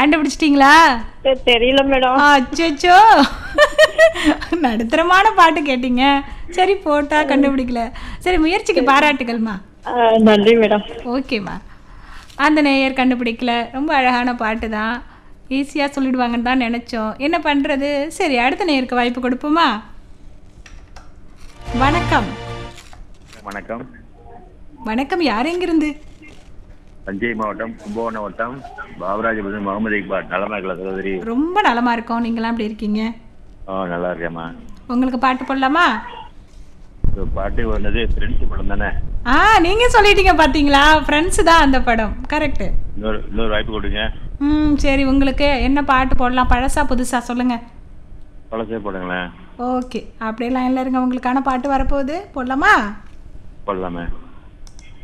கண்டுபிடிச்சிட்டீங்களா தெ- தெரியல மேடம் அச்சோ நடுத்தரமான பாட்டு கேட்டீங்க சரி போட்டா கண்டுபிடிக்கல சரி முயற்சிக்கு பாராட்டுகள்மா ஆ, நன்றி மேடம் ஓகேம்மா அந்த நேயர் கண்டுபிடிக்கல ரொம்ப அழகான பாட்டு தான் ஈஸியாக சொல்லிடுவாங்கன்னு தான் நினச்சோம் என்ன பண்ணுறது சரி அடுத்த நேயருக்கு வாய்ப்பு கொடுப்போமா வணக்கம் வணக்கம் வணக்கம் யார் எங்கிருந்து தஞ்சை மாவட்டம் கும்பகோணம் வட்டம் பாபராஜபுரம் முகமது இக்பால் நலமா இருக்கல சகோதரி ரொம்ப நலமா இருக்கோம் நீங்களாம் எப்படி இருக்கீங்க ஆ நல்லா இருக்கேம்மா உங்களுக்கு பாட்டு போடலாமா இந்த பாட்டு வந்தது ஃப்ரெண்ட்ஸ் படம் தானே ஆ நீங்கள் சொல்லிட்டீங்க பார்த்தீங்களா ஃப்ரெண்ட்ஸு தான் அந்த படம் கரெக்டு இன்னொரு இன்னொரு வாய்ப்பு கொடுங்க ம் சரி உங்களுக்கு என்ன பாட்டு போடலாம் பழசா புதுசா சொல்லுங்கள் பழசே போடுங்களேன் ஓகே அப்படியே லைனில் இருங்க உங்களுக்கான பாட்டு வரப்போகுது போடலாமா போடலாமே